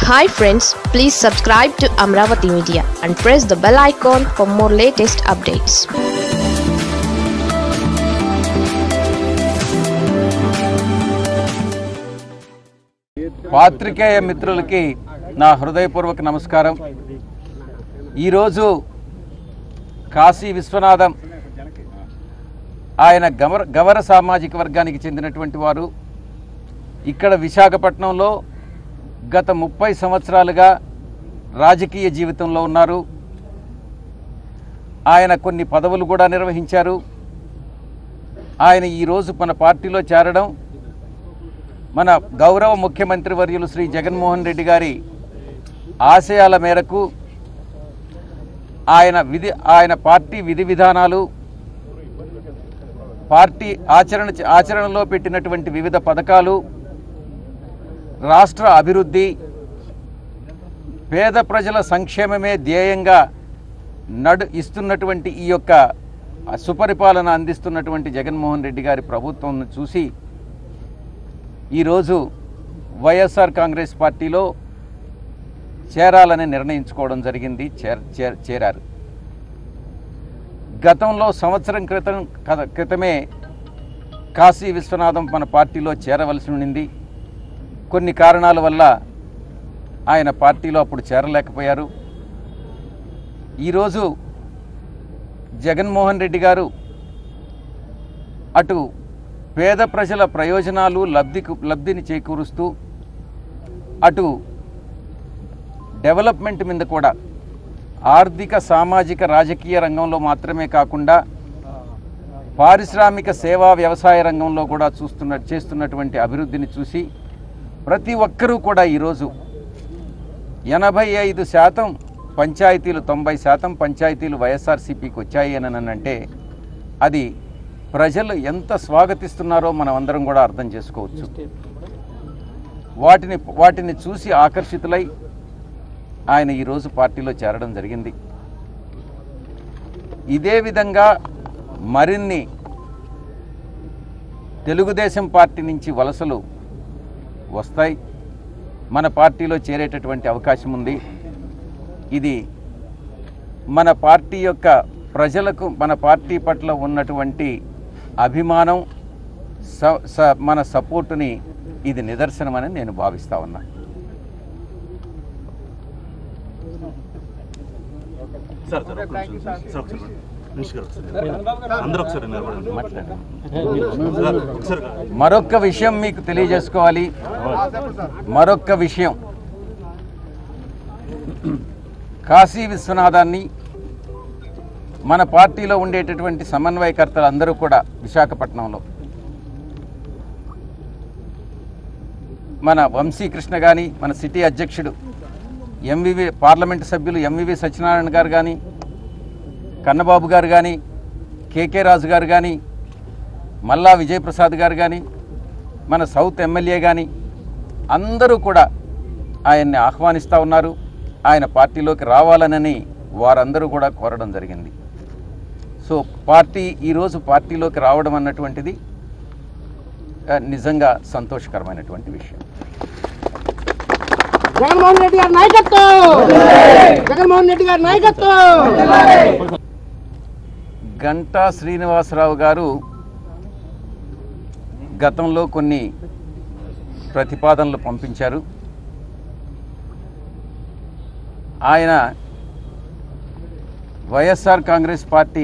Hi friends please subscribe to Amaravati media and press the bell icon for more latest updates పాత్రికేయ మిత్రులకి నా హృదయపూర్వక నమస్కారం ఈరోజు కాశీ విశ్వనాథం ఆయన గవర గవర సామాజిక వర్గానికి చెందినటువంటి వారు ఇక్కడ విశాఖపట్నంలో గత ముప్పై సంవత్సరాలుగా రాజకీయ జీవితంలో ఉన్నారు ఆయన కొన్ని పదవులు కూడా నిర్వహించారు ఆయన ఈరోజు మన పార్టీలో చేరడం మన గౌరవ ముఖ్యమంత్రి వర్యులు శ్రీ జగన్మోహన్ రెడ్డి గారి ఆశయాల మేరకు ఆయన విధి ఆయన పార్టీ విధి విధానాలు పార్టీ ఆచరణ ఆచరణలో పెట్టినటువంటి వివిధ పథకాలు రాష్ట్ర అభివృద్ధి పేద ప్రజల సంక్షేమమే ధ్యేయంగా నడు ఇస్తున్నటువంటి ఈ యొక్క సుపరిపాలన అందిస్తున్నటువంటి జగన్మోహన్ రెడ్డి గారి ప్రభుత్వం చూసి ఈరోజు వైఎస్ఆర్ కాంగ్రెస్ పార్టీలో చేరాలని నిర్ణయించుకోవడం జరిగింది చేర చేర- చేరారు గతంలో సంవత్సరం క్రితం కథ- క్రితమే కాశీ విశ్వనాథం మన పార్టీలో చేరవలసి ఉండింది కొన్ని కారణాల వల్ల ఆయన పార్టీలో అప్పుడు చేరలేకపోయారు ఈరోజు జగన్మోహన్ రెడ్డి గారు అటు పేద ప్రజల ప్రయోజనాలు లబ్ధికు లబ్ధిని చేకూరుస్తూ అటు డెవలప్మెంట్ మీద కూడా ఆర్థిక సామాజిక రాజకీయ రంగంలో మాత్రమే కాకుండా పారిశ్రామిక సేవా వ్యవసాయ రంగంలో కూడా చూస్తున్న చేస్తున్నటువంటి అభివృద్ధిని చూసి ప్రతి ఒక్కరూ కూడా ఈరోజు ఎనభై ఐదు శాతం పంచాయతీలు తొంభై శాతం పంచాయతీలు వైఎస్ఆర్సీపీకి వచ్చాయి అని అంటే అది ప్రజలు ఎంత స్వాగతిస్తున్నారో మనం అందరం కూడా అర్థం చేసుకోవచ్చు వాటిని వాటిని చూసి ఆకర్షితులై ఆయన ఈరోజు పార్టీలో చేరడం జరిగింది ఇదే విధంగా మరిన్ని తెలుగుదేశం పార్టీ నుంచి వలసలు వస్తాయి మన పార్టీలో చేరేటటువంటి అవకాశం ఉంది ఇది మన పార్టీ యొక్క ప్రజలకు మన పార్టీ పట్ల ఉన్నటువంటి అభిమానం స స- మన సపోర్టుని ఇది నిదర్శనమని నేను భావిస్తా ఉన్నా సార్ సార్ ఒక్క నిమిషం సార్ సార్ ఒకసారి మేడం. మినిస్టర్ గారు ఒకసారి అందరూ ఒకసారి నిలబడండి మాట్లాడండి సార్ ఒకసారి మరొక్క విషయం మీకు తెలియజేసుకోవాలి మరొక్క విషయం కాశీ విశ్వనాథాన్ని మన పార్టీలో ఉండేటటువంటి సమన్వయకర్తలు అందరూ కూడా విశాఖపట్నంలో మన వంశీకృష్ణ కానీ మన సిటీ అధ్యక్షుడు ఎంవివి పార్లమెంటు సభ్యులు ఎంవివి సత్యనారాయణ గారు కానీ కన్నబాబు గారు కానీ కేకే రాజు గారు కానీ మల్లా విజయప్రసాద్ గారు కానీ మన సౌత్ ఎమ్మెల్యే కానీ అందరూ కూడా ఆయన్ని ఆహ్వానిస్తూ ఉన్నారు ఆయన పార్టీలోకి రావాలనని వారందరూ కూడా కోరడం జరిగింది సో పార్టీ ఈరోజు పార్టీలోకి రావడం అన్నటువంటిది ఆ, నిజంగా సంతోషకరమైనటువంటి విషయం జగన్మోహన్ రెడ్డి గారి నాయకత్వం జగన్మోహన్ రెడ్డి గారి నాయకత్వం గంటా శ్రీనివాసరావు గారు గతంలో కొన్ని ప్రతిపాదనలు పంపించారు ఆయన వైఎస్ఆర్ కాంగ్రెస్ పార్టీ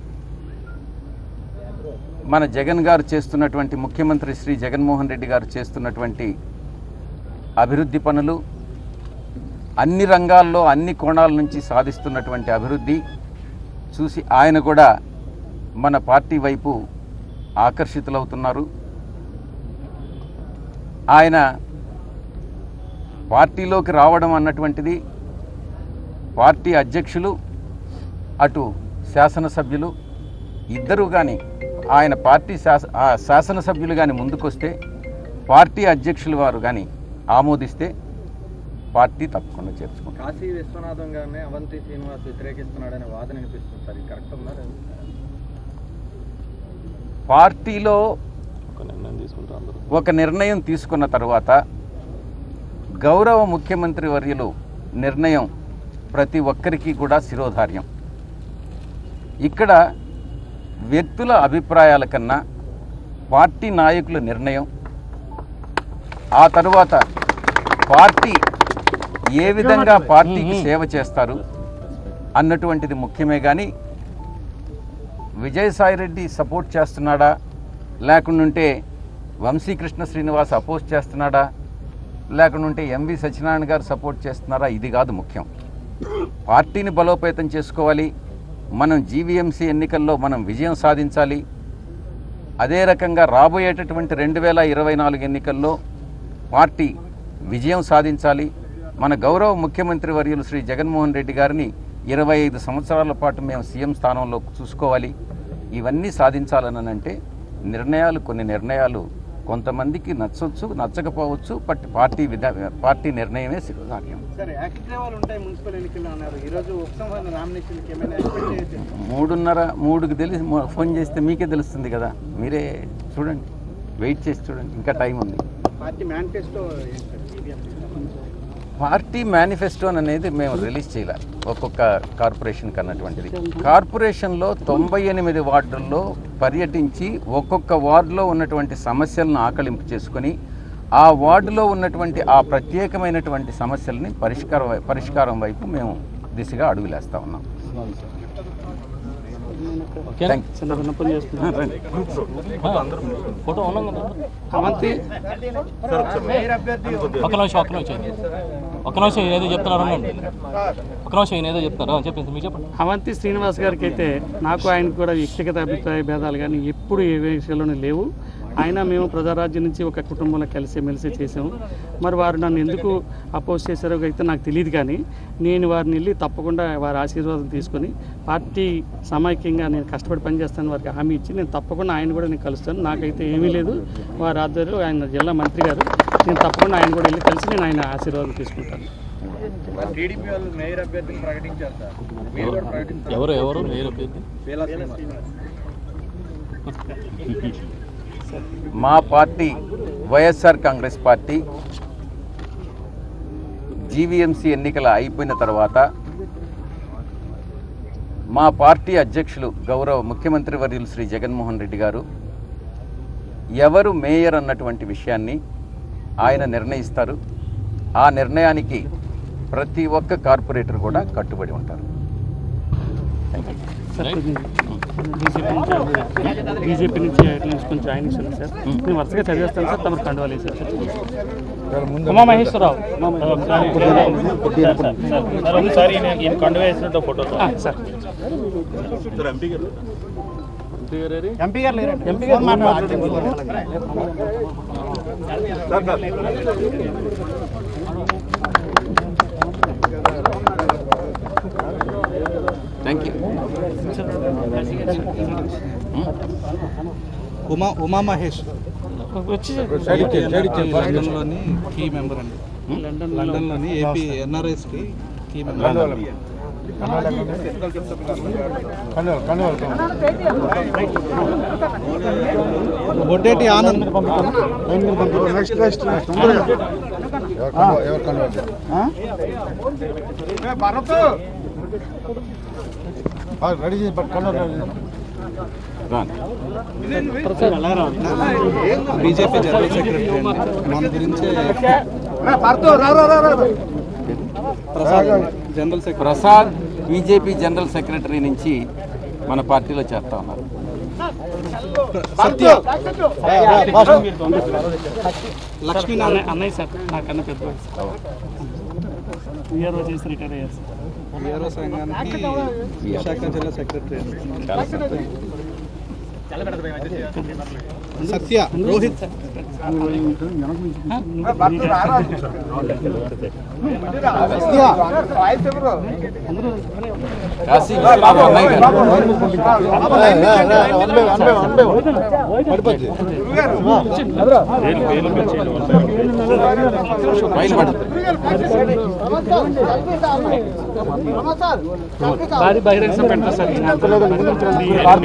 మన జగన్ గారు చేస్తున్నటువంటి ముఖ్యమంత్రి శ్రీ జగన్మోహన్ రెడ్డి గారు చేస్తున్నటువంటి అభివృద్ధి పనులు అన్ని రంగాల్లో అన్ని కోణాల నుంచి సాధిస్తున్నటువంటి అభివృద్ధి చూసి ఆయన కూడా మన పార్టీ వైపు ఆకర్షితులవుతున్నారు ఆయన పార్టీలోకి రావడం అన్నటువంటిది పార్టీ అధ్యక్షులు అటు శాసనసభ్యులు ఇద్దరు కానీ ఆయన పార్టీ శాస ఆ శాసనసభ్యులు కానీ ముందుకొస్తే పార్టీ అధ్యక్షులు వారు కానీ ఆమోదిస్తే పార్టీ తప్పకుండా చేర్చుకుంటారు కాశీ విశ్వనాథం గారిని అవంతి శ్రీనివాస్ వ్యతిరేకిస్తున్నాడనే వాదన వినిపిస్తుంది సార్ ఇది కరెక్ట్ ఉందా లేదా? పార్టీలో ఒక నిర్ణయం తీసుకుంటారు అందరూ ఒక నిర్ణయం తీసుకున్న తర్వాత గౌరవ ముఖ్యమంత్రి వర్యులు నిర్ణయం ప్రతి ఒక్కరికి కూడా శిరోధార్యం ఇక్కడ వ్యక్తుల అభిప్రాయాల కన్నా పార్టీ నాయకుల నిర్ణయం ఆ తరువాత పార్టీ ఏ విధంగా పార్టీకి సేవ చేస్తారు అన్నటువంటిది ముఖ్యమే కానీ విజయసాయిరెడ్డి సపోర్ట్ చేస్తున్నాడా లేకుంటే వంశీకృష్ణ శ్రీనివాస్ అపోజ్ చేస్తున్నాడా లేకుంటే ఎంవి సత్యనారాయణ గారు సపోర్ట్ చేస్తున్నారా ఇది కాదు ముఖ్యం పార్టీని బలోపేతం చేసుకోవాలి మనం జీవీఎంసీ ఎన్నికల్లో మనం విజయం సాధించాలి అదే రకంగా రాబోయేటటువంటి రెండు వేల ఇరవై నాలుగు ఎన్నికల్లో పార్టీ విజయం సాధించాలి మన గౌరవ ముఖ్యమంత్రి వర్యులు శ్రీ జగన్మోహన్ రెడ్డి గారిని ఇరవై ఐదు సంవత్సరాల పాటు మేము సీఎం స్థానంలో చూసుకోవాలి ఇవన్నీ సాధించాలని అంటే నిర్ణయాలు కొన్ని నిర్ణయాలు కొంతమందికి నచ్చవచ్చు నచ్చకపోవచ్చు బట్ పార్టీ విధా పార్టీ నిర్ణయమే శిరోధార్యం సరే ఏకగ్రీవాలు ఉంటాయి మున్సిపల్ ఎన్నికల్లో అన్నారు ఈ రోజు ఉపసంహరణ నామినేషన్కి ఏమైనా ఎక్స్పెక్ట్ చేయొచ్చు మూడున్నర మూడుకి తెలిసి మొ- ఫోన్ చేస్తే మీకే తెలుస్తుంది కదా మీరే చూడండి వెయిట్ చేసి చూడండి ఇంకా టైం ఉంది పార్టీ మేనిఫెస్టో పార్టీ మేనిఫెస్టో అనేది మేము రిలీజ్ చేయాలి ఒక్కొక్క కార్పొరేషన్కి అన్నటువంటిది కార్పొరేషన్లో తొంభై ఎనిమిది వార్డుల్లో పర్యటించి ఒక్కొక్క వార్డులో ఉన్నటువంటి సమస్యలను ఆకలింపు చేసుకొని ఆ వార్డులో ఉన్నటువంటి ఆ ప్రత్యేకమైనటువంటి సమస్యల్ని పరిష్కారం వై- పరిష్కారం వైపు మేము దిశగా అడుగులేస్తా ఉన్నాం థ్యాంక్ ఫోటో ఉన్నాం కదా అవంతి మేయర్ అభ్యర్థి ఒక్క నిమిషం ఒక్క నిమిషం ఒక్క నిమిషం ఏదో చెప్తున్నారు అనండి ఒక్క నిమిషం ఈయన ఏదో చెప్తారు చెప్పండి మీరు చెప్పండి అవంతి శ్రీనివాస్ గారికి అయితే నాకు ఆయనకు కూడా వ్యక్తిగత అభిప్రాయ భేదాలు కానీ ఎప్పుడు ఏ విషయాల్లోనూ లేవు ఆయన మేము ప్రజారాజ్యం నుంచి ఒక కుటుంబంలో కలిసి మెలిసి చేసాము మరి వారు నన్ను ఎందుకు అపోజ్ చేశారో అయితే నాకు తెలియదు కానీ నేను వారిని వెళ్ళి తప్పకుండా వారి ఆశీర్వాదం తీసుకొని పార్టీ సమైక్యంగా నేను కష్టపడి పనిచేస్తాను వారికి హామీ ఇచ్చి నేను తప్పకుండా ఆయన కూడా నేను కలుస్తాను నాకైతే ఏమీ లేదు వారి ఆధ్వర్యంలో ఆయన జిల్లా మంత్రి గారు నేను తప్పకుండా ఆయన కూడా వెళ్ళి కలిసి నేను ఆయన ఆశీర్వాదం తీసుకుంటాను టీడీపీ వాళ్ళు మేయర్ అభ్యర్థిని ప్రకటించారు సార్ మీరు కూడా ప్రకటించారు ఎవరు ఎవరు వేరే పేరు వేలా శ్రీనివాస్ మా party YSR Congress party GVMC ఎన్నికల అయిపోయిన తర్వాత మా పార్టీ అధ్యక్షులు గౌరవ ముఖ్యమంత్రి వర్యులు శ్రీ జగన్మోహన్ రెడ్డి గారు ఎవరు మేయర్ అన్నటువంటి విషయాన్ని ఆయన నిర్ణయిస్తారు ఆ నిర్ణయానికి ప్రతి ఒక్క కార్పొరేటర్ కూడా కట్టుబడి ఉంటారు బీజేపీ నుంచి బీజేపీ నుంచి నుంచి కొంచెం ఆయన ఇస్తున్నాను సార్ నేను వరుసగా చదివేస్తాను సార్ తమకు కండువాలి సార్ ఉమా మహేశ్వరరావు ఒకసారి ఈయన కండువా వేసినట్టు ఫోటో ఆ, సార్ సార్ ఎంపీ గారు ఎంపీ గారు లేరు ఎంపీ గారు sir sir thank you Uma Uma Mahesh వచ్చి లండన్లోని కీ మెంబర్ అండి లండన్లోని ఏపీ ఎన్ఆర్ఎస్కి key member Boddeti Anand BJP general secretary అండి మన గురించే Prasad general secretary Prasad BJP general secretary నుంచి మన పార్టీలో చేస్తా ఉన్నారు సత్య లక్ష్మీనారాయణ అన్నయ్య అన్నయ్య సార్ నాకన్నా పెద్ద ఇయర్ చేసి రిటైర్ అయ్యారు సార్ వీఆర్ఓ సంఘానికి విశాఖ జిల్లా సెక్రటరీ అండి చాలా సంతోషం. సత్య రోహిత్ కాశీ విశ్వనాథ్ అన్నయ్య గారు రైలు పడుతుంది భారీ బహిరంగ సభ పెడతా సార్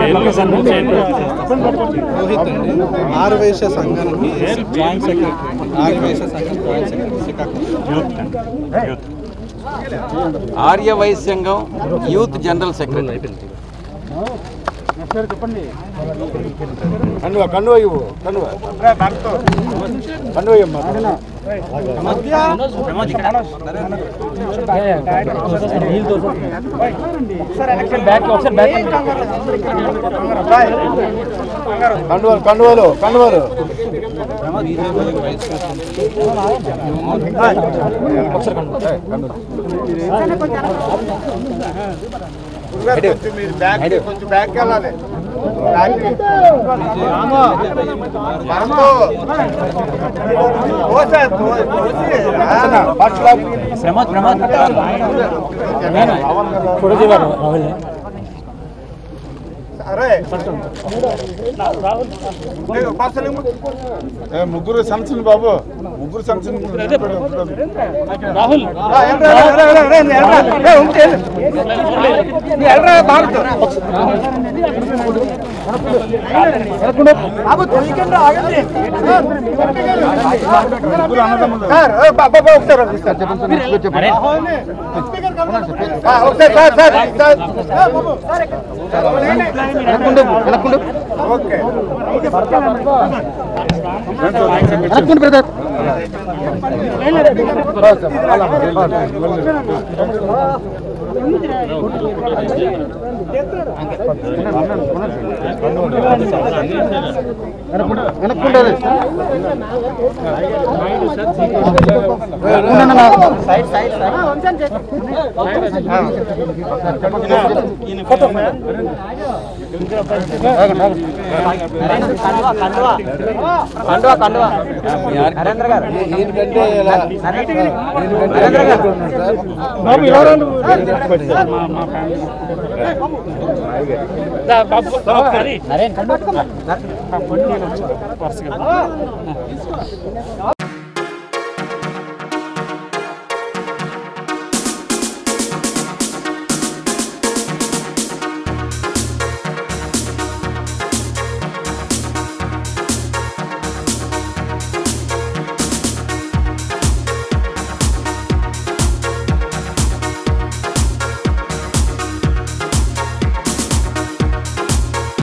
రోహిత్ అండి ఆర్వేశ సంఘానికి joint secretary Aryavysya Sangham joint secretary Srikakulam youth అండి youth Arya Vysya Sangham youth general secretary కన్నువ కన్నువ ఇవ్వు కన్నువ కన్నువ ఇవ్వమ్మా కండువలు కండువలు కండువలు కొంచెం బ్యాక్ వెళ్ళాలి ప్రమోద్ ప్రమోద్ ముగ్గురు సంచన్ బాబు ముగ్గురు సంచన్ రాహుల్ ఒకసారి సార్ సార్ ఓకే బ్రదర్ కండువా కండువా నరేంద్ర గారు ఏంటంటే ఇలా బాబు ఎవరు మా మా ఫ్యామిలీ దా, బాబు బాబు, హరి. నరేన్ వరుసగా